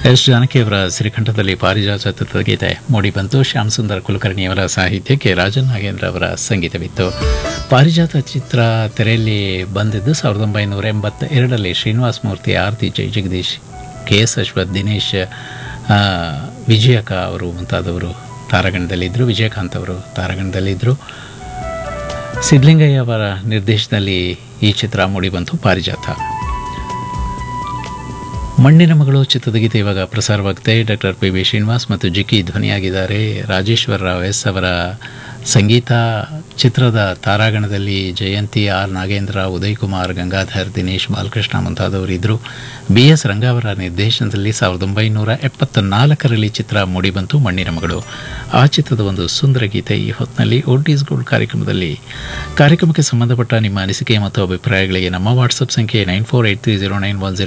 S ಜಾನಕಿಯವರ ಸಿರಿಕಂಠದಲ್ಲಿ ಪಾರಿಜಾತ ಚಿತ್ರದ ಗೀತೆ ಮೂಡಿಬಂತು ಶ್ಯಾಮ್ ಸುಂದರ್ ಕುಲಕರ್ಣಿಯವರ ಸಾಹಿತ್ಯಕ್ಕೆ ರಾಜನ್ ನಾಗೇಂದ್ರ ಅವರ ಸಂಗೀತವಿತ್ತು ಪಾರಿಜಾತ ಚಿತ್ರ ತೆರೆಯಲ್ಲಿ ಬಂದಿದ್ದು ಸಾವಿರದ ಒಂಬೈನೂರ ಎಂಬತ್ತ ಎರಡರಲ್ಲಿ ಶ್ರೀನಿವಾಸ ಮೂರ್ತಿ ಆರತಿ ಜೈ ಜಗದೀಶ್ ಕೆ ಎಸ್ ಅಶ್ವಥ್ ದಿನೇಶ್ ಆ, ವಿಜಯಕ ಅವರು ಮುಂತಾದವರು ತಾರಾಗಣದಲ್ಲಿದ್ದರು ವಿಜಯಕಾಂತ್ ಅವರು ತಾರಾಗಣದಲ್ಲಿದ್ದರು ಸಿದ್ಧಲಿಂಗಯ್ಯ ಅವರ ನಿರ್ದೇಶನದಲ್ಲಿ ಈ ಚಿತ್ರ ಮೂಡಿಬಂತು ಪಾರಿಜಾತ ಮಣ್ಣಿನ ಮಗಳು ಚಿತ್ರದ ಗೀತೆ ಇವಾಗ ಪ್ರಸಾರವಾಗುತ್ತೆ ಡಾಕ್ಟರ್ ಪಿ ವಿ ಶ್ರೀನಿವಾಸ್ ಮತ್ತು ಜಿಕ್ಕಿ ಧ್ವನಿಯಾಗಿದ್ದಾರೆ ರಾಜೇಶ್ವರ ರಾವ್ ಎಸ್ ಅವರ ಸಂಗೀತ ಚಿತ್ರದ ತಾರಾಗಣದಲ್ಲಿ ಜಯಂತಿ ಆರ್ ನಾಗೇಂದ್ರ ಉದಯ್ ಕುಮಾರ್ ಗಂಗಾಧರ್ ದಿನೇಶ್ ಬಾಲಕೃಷ್ಣ ಮುಂತಾದವರು ಇದ್ದರು ಬಿ ಎಸ್ ರಂಗ ಅವರ ನಿರ್ದೇಶನದಲ್ಲಿ ಸಾವಿರದ ಒಂಬೈನೂರ ಎಪ್ಪತ್ತ ನಾಲ್ಕರಲ್ಲಿ ಚಿತ್ರ ಮೂಡಿಬಂತು ಮಣ್ಣಿನ ಮಗಳು ಆ ಚಿತ್ರದ ಒಂದು ಸುಂದರ ಗೀತೆ ಈ ಹೊತ್ತಿನಲ್ಲಿ ಓಲ್ಡ್ ಈಸ್ ಗೋಲ್ಡ್ ಕಾರ್ಯಕ್ರಮದಲ್ಲಿ ಕಾರ್ಯಕ್ರಮಕ್ಕೆ ಸಂಬಂಧಪಟ್ಟ ನಿಮ್ಮ ಅನಿಸಿಕೆ ಮತ್ತು ಅಭಿಪ್ರಾಯಗಳಿಗೆ ನಮ್ಮ ವಾಟ್ಸಪ್ ಸಂಖ್ಯೆ nine four eight three zero nine one